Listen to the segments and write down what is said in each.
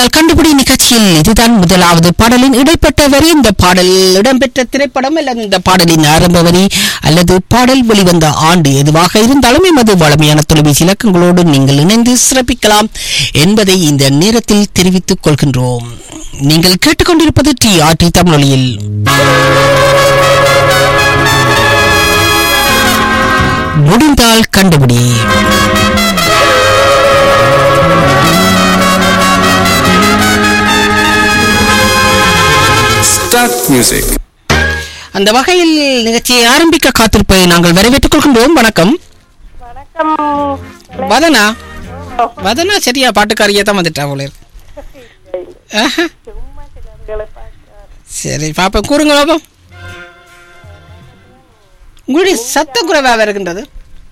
முடிந்தால் கண்டுபிடி நிகழ்ச்சியில் இதுதான் முதலாவது பாடலின் இடைப்பட்ட வரி இந்த பாடல் இடம்பெற்ற திரைப்படம் அல்லது இந்த பாடலின் ஆரம்ப வரி அல்லது பாடல் வெளிவந்த ஆண்டு எதுவாக இருந்தாலும் எமது வளமையான தொலைபேசி இலக்கங்களோடு நீங்கள் இணைந்து சிறப்பிக்கலாம் என்பதை இந்த நேரத்தில் தெரிவித்துக் கொள்கின்றோம் நீங்கள் கேட்டுக்கொண்டிருப்பது டி ஆர்டி தமிழொலியில் முடிந்தால் கண்டுபிடி Start music. அந்த வகையில் நிகழ்ச்சியை ஆரம்பிக்க காத்திருப்பதை நாங்கள் வரவேற்றுக் கொள்கின்றோம் வணக்கம் வணக்கம் வதனா வதனா சரியா பாட்டுக்காரியா தான் வந்துட்டா போல இருக்கு. ஆஹா. சரி பாப்பா கூறுங்க பாப்போம் உங்களுடைய சத்த குறைவாக இருக்கின்றது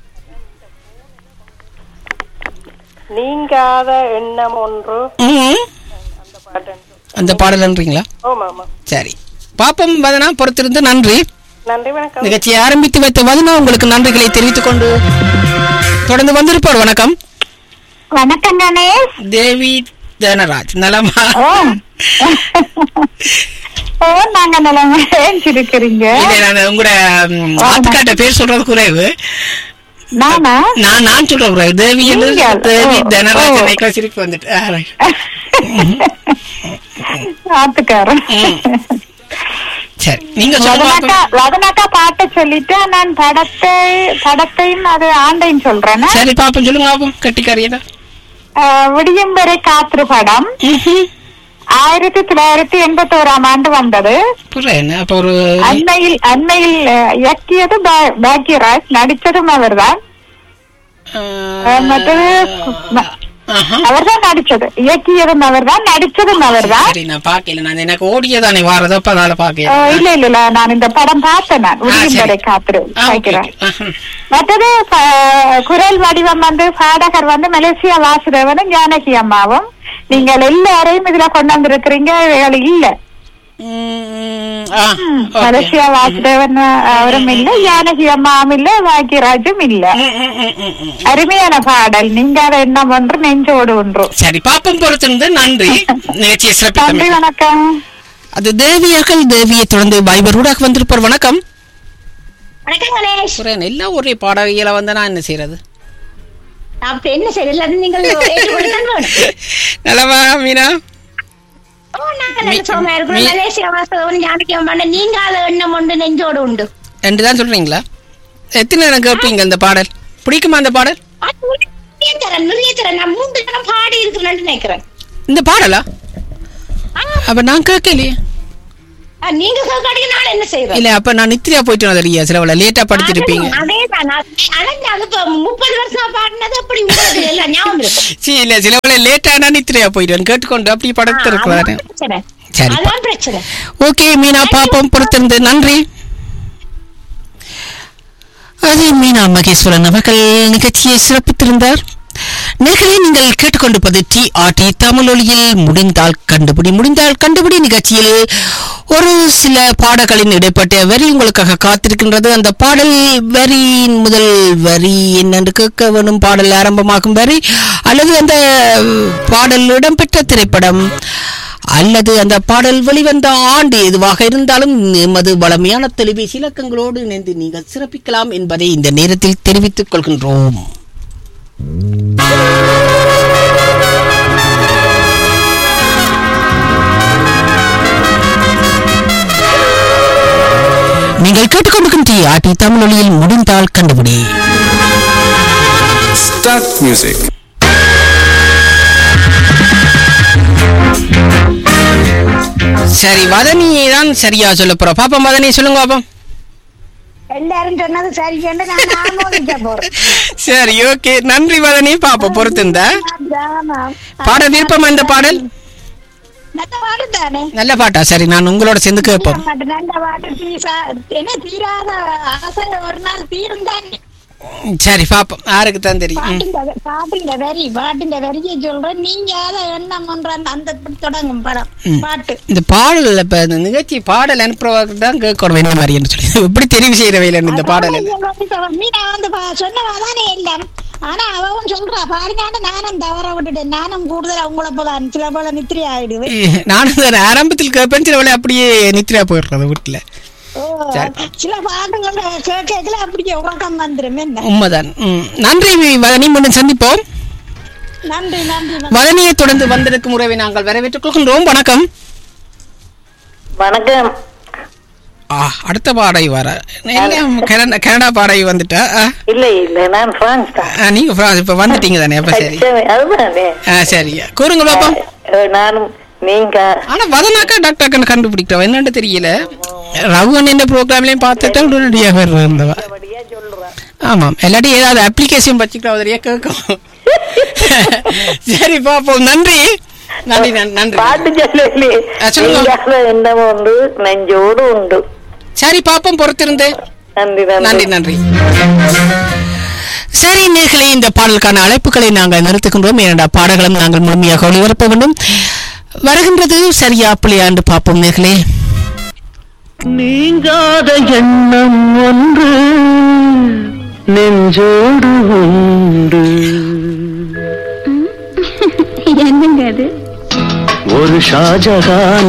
நீங்காத எண்ணம் ஒன்று ம்ம். அந்த பாட்டு அந்த பாடல்ன்றீங்களா ஆமா ஆமா சரி பாப்போம் வதனா பொறுத்திருந்து நன்றி நன்றி வணக்கம் நிகழ்ச்சியை ஆரம்பித்து வைத்த வதனா உங்களுக்கு நன்றிகளை தெரிவித்துக் கொண்டு தொடர்ந்து வந்திருப்பார் வணக்கம் வணக்கம் கணேஷ் தேவி தனராஜ் நலமா ஓ ஓ நாங்க நிலைமை இருக்கிறீங்க இல்ல நான் உங்களோட ம், ஆத்துக்காட்ட பேர் சொல்றது குறைவு நானா நான் நான் சொல்றேன் குறைவு தேவி என்று நீங்கள். தேவி ஓ, தனராஜ் ஓ. எனக்கு சிரிப்பு வந்துட்டு ஆ, right. ஆத்துக்காரன் ம். சரி நீங்க சொல்லுங்க வதனாக்கா வதனாக்கா பாட்ட சொல்லிட்டு நான் படத்தை படத்தையும் அது ஆண்டையும் சொல்றேன் சரி பாப்போம் சொல்லுங்க பாப்போம் கட்டிக்காரியதா விடியும் வரை காற்று படம் ஆயிரத்தி தொள்ளாயிரத்தி எண்பத்தி ஓராம் ஆண்டு வந்தது புரியல என்ன அப்ப ஒரு அண்மையில் அண்மையில் அஹ், இயக்கியது பா- பாக்யராஜ் நடிச்சதும் அவர்தான் அஹ், மற்றது ம- ஆஹா. அவர்தான் நடிச்சது இயக்கியதும் அவர்தான் நடிச்சதும் அவர்தான் சரி நான் பாக்கல நான் எனக்கு ஓடியதானே வாரதோ அப்ப அதனால பாக்கல அஹ், இல்ல இல்ல இல்ல நான் இந்த படம் பார்த்தேன் நான் விடியும் சரி. வரை காற்று ஆ, ஓகே, வைக்கிறேன் ஓகே. ஆஹா. மற்றது ப- குரல் வடிவம் வந்து பாடகர் வந்து மலேசியா வாசுதேவனும் ஜானகி அம்மாவும் நீங்கள் எல்லாரையும் இதுல கொண்டு வந்திருக்கிறீங்க இவைகள் இல்ல ம், ஆ, ஓகே. மலேசியா வாசுதேவன் அவரும் இல்ல ஜானகி அம்மாவும் இல்ல பாக்கியராஜும் இல்ல ம், ம், ம், ம், ம். அருமையான பாடல் நீங்க அதை எண்ணம் ஒன்று நெஞ்சோடு ஒன்று சரி பாப்பம் பொறுத்திருந்து நன்றி நிகழ்ச்சியை நன்றி சிறப்பித்தமை வணக்கம் அது தேவியர்கள் தேவியை தொடர்ந்து பைபர் ஊடாக வந்திருப்பார் வணக்கம் வணக்கம் கணேஷ் புரியல எல்லாம் ஒரே பாடகியில வந்து நான் என்ன செய்யறது அப்ப என்ன செய்யல நீங்கள் ஏற்றுக்கொள்ளத்தான் வேணும். நலமா மீனா ஓ, நாங்க நல்ல மீ- சுகமா இருக்கிறோம். மீ- மலேசியா வாசகவன் ஜானகி அம்மாண்ட நீங்காத எண்ணம் உண்டு நெஞ்சோடு உண்டு ரெண்டு தான் சொல்றீங்களா எத்தனை நேரம் கேட்பீங்க இந்த பாடல் பிடிக்குமா அந்த பாடல் அது நிறைய தரேன் நிறைய தரேன் நான் மூன்று தரம் பாடி இருக்கிறேன்னு நினைக்கிறேன் இந்த பாடலா அப்ப நான் கேட்கலையே ஆ, நீங்க கேட்காதீங்க நான் என்ன செய்வேன் இல்ல அப்ப நான் நித்ரியா போயிட்டு வந்தறியா சிலவள லேட்டா படிச்சிருப்பீங்க அதேதான் நான் ஆனா அது இப்ப முப்பது வருஷம் பாடினது அப்படி உங்களுக்கு எல்லாம் ஞாபகம் இருக்கும் சி இல்ல சிலவள லேட்டா நான் நித்ரியா போயிட்டு கேட்டுக்கொண்டு அப்படி படத்து ஆ, இருக்கிறாரு அதான் பிரச்சனை சரி. அதான் பிரச்சனை ஓகே மீனா பாப்போம் பொறுத்திருந்து நன்றி அது மீனா மகேஸ்வரன் அவர்கள் நிகழ்ச்சியை சிறப்பித்திருந்தார் நேர்களே நீங்கள் கேட்டுக்கொண்டிருப்பது டி ஆர் டி தமிழொலியில் முடிந்தால் கண்டுபிடி முடிந்தால் கண்டுபிடி நிகழ்ச்சியில் ஒரு சில பாடல்களின் இடைப்பட்ட வரி உங்களுக்காக காத்திருக்கின்றது அந்த பாடல் வரியின் முதல் வரி என்னென்று கேட்க வேணும் பாடல் ஆரம்பமாகும் வரி அல்லது அந்த பாடல் இடம்பெற்ற திரைப்படம் அல்லது அந்த பாடல் வெளிவந்த ஆண்டு எதுவாக இருந்தாலும் எமது வளமையான தொலைபேசி இலக்கங்களோடு இணைந்து நீங்கள் சிறப்பிக்கலாம் என்பதை இந்த நேரத்தில் தெரிவித்துக் கொள்கின்றோம் நீங்கள் கேட்டுக்கொண்டிருக்கின்ற ஆட்டி தமிழொலியில் முடிந்தால் கண்டுபிடி Start music. சரி வதனி தான் சரியா சொல்ல போறோம் பாப்போம் வதனி சொல்லுங்க பாப்போம் எல்லாரும் சொன்னது சரி என்று நான் ஆமோதிக்க போறேன் சரி ஓகே நன்றி வதனி பாப்போம் பொறுத்திருந்த ஆமாம். பாடல் விருப்பமா இந்த பாடல் நல்ல பாடு தானே நல்ல பாட்டா சரி நான் உங்களோட சேர்ந்து கேட்போம் பாட்டு நல்ல பாட்டு தீசா என்ன தீராத ஆசை ஒரு நாள் தீரும் தானே சரி பாப்போம் யாருக்கு தான் தெரியும் ம். பாட்டின் பாட்டின் வரி பாட்டின் வரியை சொல்றேன் நீங்க அத எண்ணம் ஒன்ற அந்த அந்த தொடங்கும் படம் பாட்டு இந்த பாடல் இப்ப இந்த நிகழ்ச்சி பாடல் அனுப்புறவங்க தான் கேட்கணும் என்ன மாதிரி என்று சொல்லி எப்படி தெரிவு செய்யறவையில் இந்த பாடல் அதான் நீங்க வந்து மீனா வந்து பா- சொன்னவாதானே எல்லாம் ஆனா அவன் சொல்றா பாருங்க நானும் தவற விட்டுட்டேன் நானும் கூடுதல் அவங்கள போல சில போல நித்திரி ஆயிடுவேன் நானும் தான் ஆரம்பத்தில் கேட்பேன் சில வேளை அப்படியே நித்ரா போயிடுறது வீட்டுல ஓ, சரி. சில பாட்டுகள் கேட்கல அப்படியே உறக்கம் வந்துரும் என்ன உண்மைதான் ம். நன்றி வதனி மீண்டும் சந்திப்போம் நன்றி நன்றி நன்றி. வதனியை தொடர்ந்து வந்திருக்கும் உறவை நாங்கள் வரவேற்றுக் கொள்கின்றோம் வணக்கம் வணக்கம் ஆ, அடுத்த பாடை வர எல்லாம் கனடா கனடா பாடை வந்துட்டா ஆ, இல்ல இல்ல நான் பிரான்ஸ் தான் ஆ, நீங்க பிரான்ஸ் இப்ப வந்துட்டீங்க தானே அப்ப சரி அதுதானே ஆ சரி கூறுங்க பாப்போம் அஹ், நானும் நீங்க ஆனா வதனாக்கா டாக்டர் கண்டுபிடிக்கிறோம் என்னன்னு தெரியல ரகுவன் என்ன ப்ரோக்ராம்லயும் பார்த்துட்டா உடனடியாக இருந்தவா ஆமாம் இல்லாட்டி ஏதாவது அப்ளிகேஷன் வச்சுக்கிட்டா உதவியா கேட்கும் சரி பாப்போம் நன்றி நன்றி நன்- நன்றி பாட்டு சொல்லலையே ஆ, சொல்லுங்க. நீங்காத எண்ணம் உண்டு நெஞ்சோடு உண்டு சரி பாப்போம் பொறுத்திருந்து நன்றி நன்றி நன்றி நன்றி சரி நேர்களே இந்த பாடலுக்கான அழைப்புகளை நாங்கள் நிறுத்துகின்றோம் இரண்டா பாடல்களும் நாங்கள் முழுமையாக ஒளிபரப்ப வேண்டும் வருகின்றது சரியா பிள்ளையாண்டு பார்ப்போம் நேர்களே நீங்காத எண்ணம் ஒன்று நெஞ்சோடு உண்டு என்னங்க அது ஒரு ஷாஜகான்